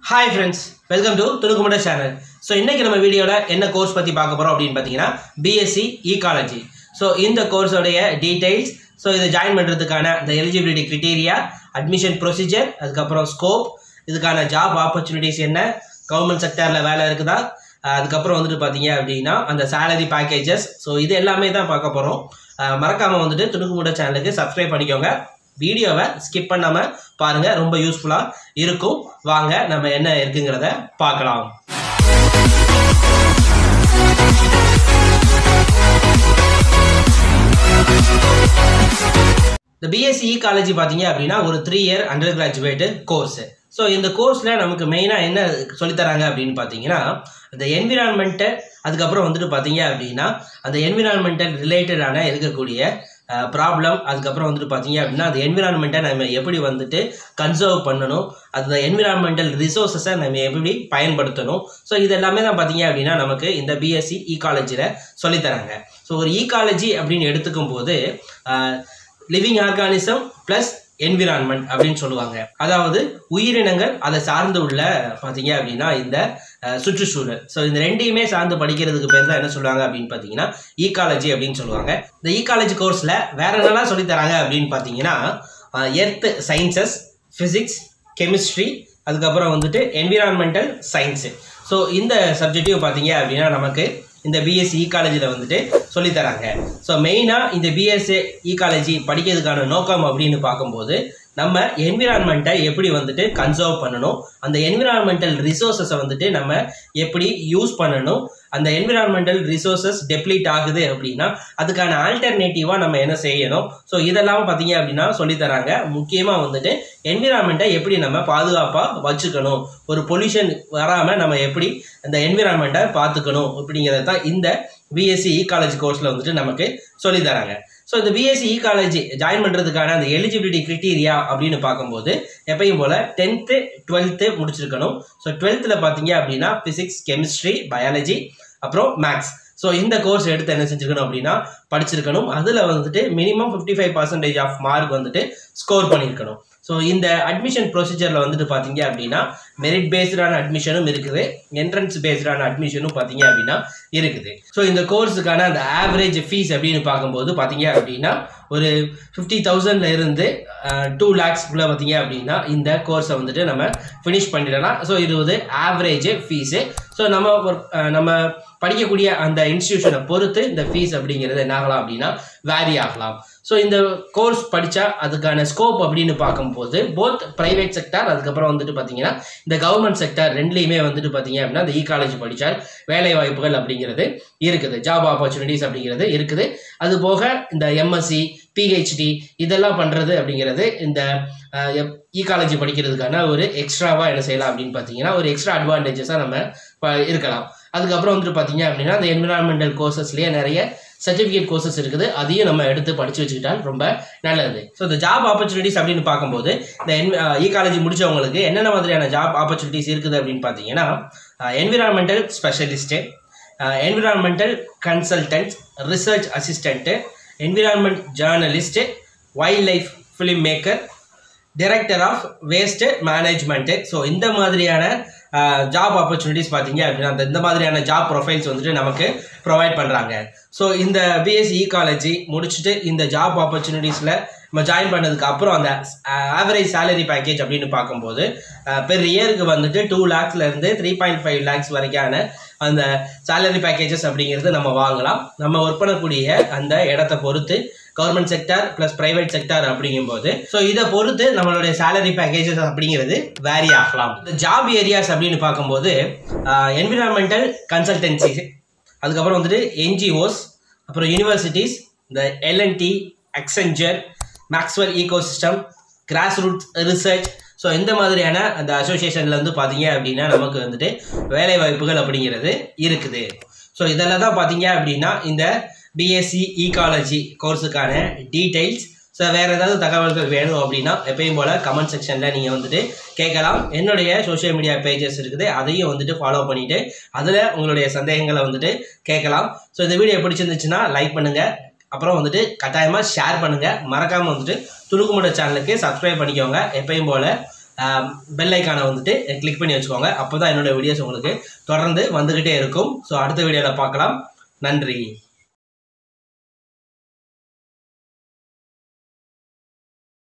hi friends welcome to துணுக்குமுட channel so இன்னைக்கு நம்ம வீடியோவில் என்ன கோர்ஸ் பற்றி பார்க்க போகிறோம் அப்படின்னு பார்த்தீங்கன்னா பிஎஸ்சி ஈகாலஜி ஸோ இந்த கோர்ஸோடைய டீடைல்ஸ் ஸோ இதை ஜாயின் பண்ணுறதுக்கான இந்த எலிஜிபிலிட்டி கிரிட்டீரியா அட்மிஷன் ப்ரொசீஜர் அதுக்கப்புறம் ஸ்கோப் இதுக்கான ஜாப் ஆப்பர்ச்சுனிட்டிஸ் என்ன கவர்மெண்ட் செக்டரில் வேலை இருக்குதா அஹ் அதுக்கப்புறம் வந்துட்டு பார்த்தீங்க அப்படின்னா அந்த சேலரி பேக்கேஜஸ் ஸோ இது எல்லாமே தான் பார்க்க போகிறோம் மறக்காமல் வந்துட்டு துணுக்குமுட சேனலுக்கு சப்ஸ்கிரைப் பண்ணிக்கோங்க வீடியோவை ஸ்கிப் பண்ணாமல் பாருங்கள் ரொம்ப யூஸ்ஃபுல்லாக இருக்கும் வாங்க நம்ம என்ன இருக்குங்கிறத பார்க்கலாம் இந்த பிஎஸ்சி காலேஜ் பார்த்தீங்க அப்படின்னா ஒரு three year undergraduate course so இந்த கோர்ஸில் நமக்கு மெயினாக என்ன சொல்லித்தராங்க அப்படின்னு பார்த்தீங்கன்னா அந்த என்விரான்மெண்ட்டை அதுக்கப்புறம் வந்துட்டு பார்த்தீங்க அப்படின்னா அந்த என்விரான்மெண்டல் ரிலேட்டடான இருக்கக்கூடிய ப்ராப்ளம் அதுக்கப்புறம் வந்துட்டு பார்த்தீங்க அப்படின்னா அந்த என்விரான்மெண்ட்டை நம்ம எப்படி வந்துட்டு கன்சர்வ் பண்ணணும் அந்த என்விரான்மெண்டல் ரிசோர்ஸஸை நம்ம எப்படி பயன்படுத்தணும் ஸோ இது எல்லாமே தான் பார்த்தீங்க அப்படின்னா நமக்கு இந்த பிஎஸ்சி ஈகாலஜியில் சொல்லித்தராங்க ஸோ ஒரு ஈகாலஜி அப்படின்னு எடுத்துக்கும் போது லிவிங் ஆர்கானிசம் ப்ளஸ் என்விரான்மெண்ட் அப்படின்னு சொல்லுவாங்க அதாவது உயிரினங்கள் அதை சார்ந்து உள்ள பார்த்தீங்க அப்படின்னா இந்த அஹ், சுற்றுச்சூழல் ஸோ இந்த ரெண்டையுமே சார்ந்து படிக்கிறதுக்கு பேர் தான் என்ன சொல்லுவாங்க அப்படின்னு பார்த்தீங்கன்னா ஈகாலஜி அப்படின்னு சொல்லுவாங்க இந்த ஈகாலஜி கோர்ஸில் வேற என்னெல்லாம் சொல்லித் தராங்க அப்படின்னு பார்த்தீங்கன்னா எர்த் சயின்சஸ் ஃபிசிக்ஸ் கெமிஸ்ட்ரி அதுக்கப்புறம் வந்துட்டு என்விரான்மெண்டல் சயின்ஸு ஸோ இந்த சப்ஜெக்டையும் பார்த்தீங்க அப்படின்னா நமக்கு இந்த பிஎஸ்சி ஈகாலஜியில் வந்துட்டு சொல்லித் தராங்க ஸோ மெயினாக இந்த பிஎஸ்சி ஈகாலஜி படிக்கிறதுக்கான நோக்கம் அப்படின்னு பார்க்கும்போது நம்ம என்விரான்மெண்ட்டை எப்படி வந்துட்டு கன்சர்வ் பண்ணணும் அந்த என்விரான்மெண்டல் ரிசோர்ஸஸை வந்துட்டு நம்ம எப்படி யூஸ் பண்ணணும் அந்த என்விரான்மெண்டல் ரிசோர்ஸஸ் டெப்ளீட் ஆகுது அப்படின்னா அதுக்கான ஆல்டர்னேட்டிவாக நம்ம என்ன செய்யணும் ஸோ இதெல்லாம் பார்த்தீங்க அப்படின்னா சொல்லித்தராங்க முக்கியமாக வந்துட்டு என்விரான்மெண்ட்டை எப்படி நம்ம பாதுகாப்பாக வச்சுக்கணும் ஒரு பொல்யூஷன் வராமல் நம்ம எப்படி அந்த என்விரான்மெண்ட்டை பார்த்துக்கணும் அப்படிங்கிறத தான் இந்த பிஎஸ்சி ஈகாலஜி கோர்ஸில் வந்துட்டு நமக்கு சொல்லித் தராங்க ஸோ இந்த பிஎஸ்சி ஈகாலஜி ஜாயின் பண்ணுறதுக்கான அந்த எலிஜிபிலிட்டி கிரிட்டீரியா அப்படின்னு பார்க்கும்போது எப்பயும் போல் டென்த்து டுவெல்த்து முடிச்சிருக்கணும் ஸோ டுவெல்த்தில் பார்த்தீங்க அப்படின்னா ஃபிசிக்ஸ் கெமிஸ்ட்ரி பயாலஜி அப்புறம் மேக்ஸ் ஸோ இந்த கோர்ஸ் எடுத்து என்ன செஞ்சுருக்கணும் அப்படின்னா படிச்சிருக்கணும் அதில் வந்துட்டு minimum fifty five percentage of mark வந்துட்டு ஸ்கோர் பண்ணியிருக்கணும் ஸோ இந்த அட்மிஷன் ப்ரொசீஜரில் வந்துட்டு பார்த்தீங்க அப்படின்னா மெரிட் பேஸ்டான அட்மிஷனும் இருக்குது என்ட்ரன்ஸ் பேஸ்டான அட்மிஷனும் பார்த்தீங்க அப்படின்னா இருக்குது ஸோ இந்த கோர்ஸுக்கான அந்த ஆவரேஜ் ஃபீஸ் அப்படின்னு பார்க்கும்போது பார்த்தீங்க அப்படின்னா ஒரு ஃபிஃப்டி தௌசண்ட்ல இருந்து டூ லேக்ஸ்க்குள்ளே பார்த்தீங்க அப்படின்னா இந்த கோர்ஸை வந்துட்டு நம்ம ஃபினிஷ் பண்ணிடலாம் ஸோ இது வந்து ஆவரேஜ் ஃபீஸு ஸோ நம்ம ஒரு அஹ், நம்ம படிக்கக்கூடிய அந்த இன்ஸ்டியூஷனை பொறுத்து இந்த ஃபீஸ் அப்படிங்கிறது என்ன ஆகலாம் அப்படின்னா வேரி ஆகலாம் ஸோ இந்த கோர்ஸ் படித்தா அதுக்கான ஸ்கோப் அப்படின்னு பார்க்கும்போது போத் ப்ரைவேட் செக்டார் அதுக்கப்புறம் வந்துட்டு பார்த்தீங்கன்னா இந்த கவர்மெண்ட் செக்டார் ரெண்டுலேயுமே வந்துட்டு பார்த்தீங்க அப்படின்னா இந்த ஈகாலஜி படித்தால் வேலை வாய்ப்புகள் அப்படிங்கிறது இருக்குது ஜாப் ஆப்பர்ச்சுனிட்டிஸ் அப்படிங்கிறது இருக்குது அது போக இந்த எம்எஸ்சி பிஹெச்டி இதெல்லாம் பண்ணுறது அப்படிங்கிறது இந்த ஈகாலஜி படிக்கிறதுக்கான ஒரு எக்ஸ்ட்ராவாக என்ன செய்யலாம் அப்படின்னு பார்த்தீங்கன்னா ஒரு எக்ஸ்ட்ரா அட்வான்டேஜஸாக நம்ம ப- இருக்கலாம் அதுக்கப்புறம் வந்துட்டு பார்த்தீங்க அப்படின்னா இந்த என்விரான்மெண்டல் கோர்சஸ்லேயே நிறைய சர்டிஃபிகேட் கோர்சஸ் இருக்குது அதையும் நம்ம எடுத்து படித்து வச்சுக்கிட்டால் ரொம்ப நல்லது ஸோ இந்த ஜாப் ஆப்பர்ச்சுனிட்டிஸ் அப்படின்னு பார்க்கும்போது இந்த என் ஈகாலஜி முடிச்சவங்களுக்கு என்னென்ன மாதிரியான ஜாப் ஆப்பர்ச்சுனிட்டிஸ் இருக்குது அப்படின்னு பார்த்தீங்கன்னா environmental specialist environmental consultant research assistant environment journalist wildlife film maker director of waste management so இந்த மாதிரியான ஜாப் ஆப்பர்ச்சுனிட்டிஸ் பார்த்தீங்க அப்படின்னா அந்த இந்த மாதிரியான ஜாப் ப்ரொஃபைல்ஸ் வந்துட்டு நமக்கு ப்ரொவைட் பண்ணுறாங்க ஸோ இந்த பிஎஸ்சி காலேஜி முடிச்சுட்டு இந்த ஜாப் ஆப்பர்ச்சுனிட்டிஸில் நம்ம ஜாயின் பண்ணதுக்கு அப்புறம் அந்த ஆவரேஜ் சேலரி பேக்கேஜ் அப்படின்னு பார்க்கும்போது பெர் இயருக்கு வந்துட்டு டூ லேக்ஸ்லேருந்து த்ரீ பாயிண்ட் ஃபைவ் லேக்ஸ் வரைக்கான அந்த சேலரி பேக்கேஜஸ் அப்படிங்கிறது நம்ம வாங்கலாம் நம்ம ஒர்க் பண்ணக்கூடிய அந்த இடத்த பொறுத்து government sector plus private sector அப்படிங்கும்போது ஸோ இதை பொறுத்து நம்மளுடைய சேலரி பேக்கேஜஸ் அப்படிங்கிறது வேரி ஆகலாம் இந்த ஜாப் ஏரியாஸ் அப்படின்னு பார்க்கும்போது என்விரான்மெண்டல் கன்சல்டன்சி அதுக்கப்புறம் வந்துட்டு என்ஜிஓஸ் அப்புறம் யூனிவர்சிட்டிஸ் இந்த LNT Accenture Maxwell ecosystem grassroots research so இந்த மாதிரியான அந்த அசோசியேஷனில் வந்து பார்த்தீங்க அப்படின்னா நமக்கு வந்துட்டு வேலை வாய்ப்புகள் அப்படிங்கிறது இருக்குது ஸோ இதெல்லாம் தான் பார்த்தீங்க அப்படின்னா இந்த பிஎஸ்சி ஈகாலஜி கோர்ஸுக்கான டீடைல்ஸ் ஸோ வேறு ஏதாவது தகவல்கள் வேணும் அப்படின்னா எப்பயும் போல் கமெண்ட் செக்ஷனில் நீங்கள் வந்துட்டு கேட்கலாம் என்னுடைய சோஷியல் மீடியா பேஜஸ் இருக்குது அதையும் வந்துட்டு ஃபாலோ பண்ணிவிட்டு அதில் உங்களுடைய சந்தேகங்களை வந்துட்டு கேட்கலாம் ஸோ இந்த வீடியோ பிடிச்சிருந்துச்சுன்னா லைக் பண்ணுங்கள் அப்புறம் வந்துட்டு கட்டாயமாக ஷேர் பண்ணுங்கள் மறக்காமல் வந்துட்டு துணுக்குமுட சேனலுக்கு சப்ஸ்கிரைப் பண்ணிக்கோங்க எப்பயும் போல் பெல் ஐக்கானை வந்துட்டு கிளிக் பண்ணி வச்சுக்கோங்க அப்போ தான் என்னோட வீடியோஸ் உங்களுக்கு தொடர்ந்து வந்துக்கிட்டே இருக்கும் ஸோ அடுத்த வீடியோவில் பார்க்கலாம் நன்றி